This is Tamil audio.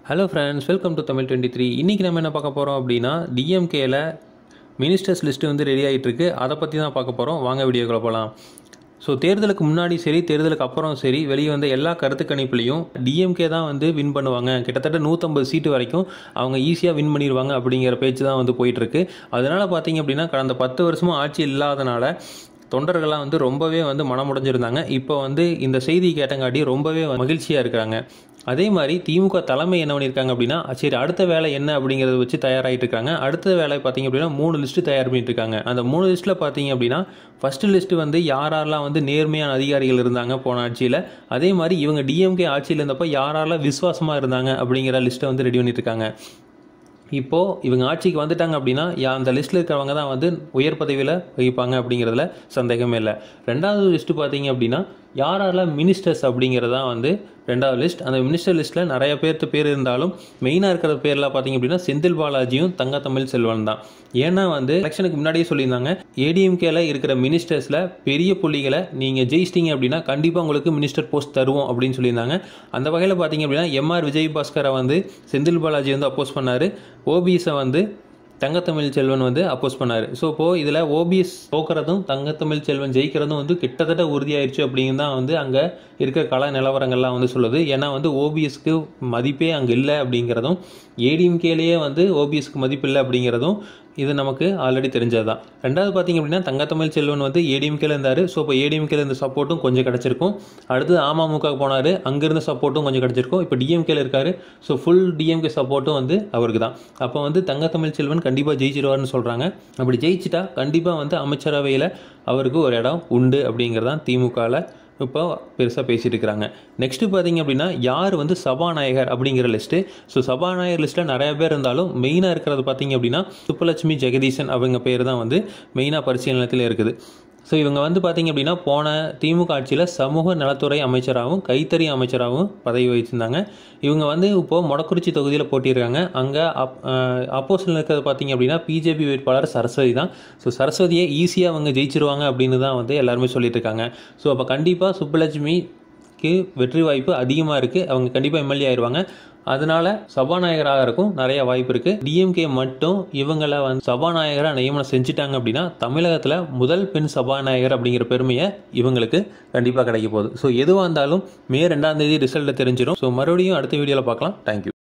hello friends welcome to Tamil twenty three இன்றைக்கி நம்ம என்ன பார்க்க போகிறோம் அப்படின்னா டிஎம்கேல மினிஸ்டர்ஸ் லிஸ்ட்டு வந்து ரெடி ஆகிட்டு இருக்கு அதை பற்றி தான் பார்க்க போகிறோம் வாங்க வீடியோக்குள்ள போகலாம் ஸோ தேர்தலுக்கு முன்னாடி சரி தேர்தலுக்கு அப்புறம் சரி வெளியே வந்த எல்லா கருத்து கணிப்புலையும் டிஎம்கே தான் வந்து வின் பண்ணுவாங்க கிட்டத்தட்ட நூற்றம்பது சீட்டு வரைக்கும் அவங்க ஈஸியாக வின் பண்ணிடுவாங்க அப்படிங்கிற பேச்சு தான் வந்து போயிட்டுருக்கு அதனால் பார்த்தீங்க அப்படின்னா கடந்த பத்து வருஷமாக ஆட்சி இல்லாதனால தொண்டர்கள்லாம் வந்து ரொம்பவே வந்து மனமுடைஞ்சிருந்தாங்க இப்போ வந்து இந்த செய்தி கேட்டங்காட்டி ரொம்பவே மகிழ்ச்சியாக இருக்கிறாங்க அதே மாதிரி திமுக தலைமை என்ன பண்ணியிருக்காங்க அப்படின்னா சரி அடுத்த வேலை என்ன அப்படிங்கிறத வச்சு தயாராகிட்டு இருக்காங்க அடுத்த வேலை பார்த்தீங்க அப்படின்னா மூணு லிஸ்ட்டு தயார் பண்ணிட்டு இருக்காங்க அந்த மூணு லிஸ்ட்டில் பார்த்தீங்க அப்படின்னா ஃபஸ்ட்டு லிஸ்ட்டு வந்து யாரெல்லாம் வந்து நேர்மையான அதிகாரிகள் இருந்தாங்க போன ஆட்சியில் அதே மாதிரி இவங்க டிஎம்கே ஆட்சியில் இருந்தப்போ யாரெல்லாம் விசுவாசமாக இருந்தாங்க அப்படிங்கிற லிஸ்ட்டை வந்து ரெடி பண்ணிட்டு இருக்காங்க இப்போது இவங்க ஆட்சிக்கு வந்துட்டாங்க அப்படின்னா யா அந்த லிஸ்ட்டில் இருக்கிறவங்க தான் வந்து உயர் பதவியில் வகிப்பாங்க அப்படிங்கிறதுல சந்தேகமே இல்லை ரெண்டாவது லிஸ்ட்டு பார்த்தீங்க அப்படின்னா யார் யாரெல்லாம் மினிஸ்டர்ஸ் அப்படிங்கிறது தான் வந்து ரெண்டாவது லிஸ்ட் அந்த மினிஸ்டர் லிஸ்ட்டில் நிறைய பேர்த்து பேர் இருந்தாலும் மெயினாக இருக்கிற பேர்லாம் பார்த்தீங்க அப்படின்னா செந்தில் பாலாஜியும் தங்கத்தமிழ் செல்வன் தான் ஏன்னா வந்து எலெக்ஷனுக்கு முன்னாடியே சொல்லியிருந்தாங்க ஏடிஎம்கேல இருக்கிற மினிஸ்டர்ஸில் பெரிய புள்ளிகளை நீங்கள் ஜெயிச்சிட்டிங்க அப்படின்னா கண்டிப்பாக உங்களுக்கு மினிஸ்டர் போஸ்ட் தருவோம் அப்படின்னு சொல்லியிருந்தாங்க அந்த வகையில் பார்த்தீங்க அப்படின்னா எம்ஆர் விஜய் பாஸ்கரை வந்து செந்தில் பாலாஜி வந்து அப்போஸ் பண்ணார் ஓபிஎஸை வந்து தங்கத்தமிழ் செல்வன் வந்து அப்போஸ் பண்ணார் ஸோ இப்போது இதில் ஓபிஎஸ் தோக்கிறதும் தங்கத்தமிழ் செல்வன் ஜெயிக்கிறதும் வந்து கிட்டத்தட்ட உறுதியாயிருச்சு அப்படின்னு தான் வந்து அங்கே இருக்க கல நிலவரங்கள்லாம் வந்து சொல்லுது ஏன்னா வந்து ஓபிஎஸ்க்கு மதிப்பே அங்கே இல்லை அப்படிங்கிறதும் ஏடிஎம்கேலேயே வந்து ஓபிஎஸ்க்கு மதிப்பு இல்லை அப்படிங்கிறதும் இது நமக்கு ஆல்ரெடி தெரிஞ்சது தான் ரெண்டாவது பார்த்தீங்க அப்படின்னா தங்கத்தமிழ் செல்வன் வந்து ஏடிஎம்கேல இருந்தார் ஸோ இப்போ ஏடிஎம்கேல இருந்த சப்போர்ட்டும் கொஞ்சம் கிடச்சிருக்கும் அடுத்து அமமுக போனார் அங்கேருந்து சப்போர்ட்டும் கொஞ்சம் கிடச்சிருக்கும் இப்போ டிஎம்கேல இருக்கார் ஸோ ஃபுல் டிஎம்கே சப்போர்ட்டும் வந்து அவருக்கு தான் அப்போ வந்து தங்கத்தமிழ் செல்வன் கண்டிப்பாக ஜெயிச்சிருவார்னு சொல்கிறாங்க அப்படி ஜெயிச்சிட்டா கண்டிப்பாக வந்து அமைச்சரவையில் அவருக்கு ஒரு இடம் உண்டு அப்படிங்கிறதான் திமுகவில் இப்போ பெருசாக பேசிட்டு இருக்கிறாங்க நெக்ஸ்ட்டு பார்த்தீங்க அப்படின்னா யார் வந்து சபாநாயகர் அப்படிங்கிற லிஸ்ட்டு ஸோ சபாநாயகர் லிஸ்ட்டில் நிறைய பேர் இருந்தாலும் மெயினாக இருக்கிறது பார்த்தீங்க அப்படின்னா சுப்பலட்சுமி ஜெகதீசன் அவங்க பேர் தான் வந்து மெயினாக பரிசீலனத்தில் இருக்குது ஸோ இவங்க வந்து பார்த்தீங்க அப்படின்னா போன திமுக ஆட்சியில் சமூக நலத்துறை அமைச்சராகவும் கைத்தறி அமைச்சராகவும் பதவி வகிச்சிருந்தாங்க இவங்க வந்து இப்போது மொடக்குறிச்சி தொகுதியில் போட்டியிருக்காங்க அங்கே அப் அப்போசில் இருக்கிறது பார்த்தீங்க அப்படின்னா பிஜேபி வேட்பாளர் சரஸ்வதி தான் ஸோ சரஸ்வதியை ஈஸியாக அவங்க ஜெயிச்சிருவாங்க அப்படின்னு தான் வந்து எல்லாருமே சொல்லிட்டு இருக்காங்க ஸோ அப்போ கண்டிப்பாக சுப்புலட்சுமிக்கு வெற்றி வாய்ப்பு அதிகமாக இருக்குது அவங்க கண்டிப்பாக எம்எல்ஏ ஆயிடுவாங்க அதனால சபாநாயகராக இருக்கும் நிறைய வாய்ப்பு இருக்கு டிஎம்கே மட்டும் இவங்களை வந்து சபாநாயகராக நியமனம் செஞ்சுட்டாங்க அப்படின்னா தமிழகத்தில் முதல் பெண் சபாநாயகர் அப்படிங்கிற பெருமையை இவங்களுக்கு கண்டிப்பாக கிடைக்க போகுது ஸோ எதுவாக இருந்தாலும் மே ரெண்டாம் தேதி ரிசல்ட்டை தெரிஞ்சிடும் ஸோ மறுபடியும் அடுத்த வீடியோவில் பார்க்கலாம் தேங்க்யூ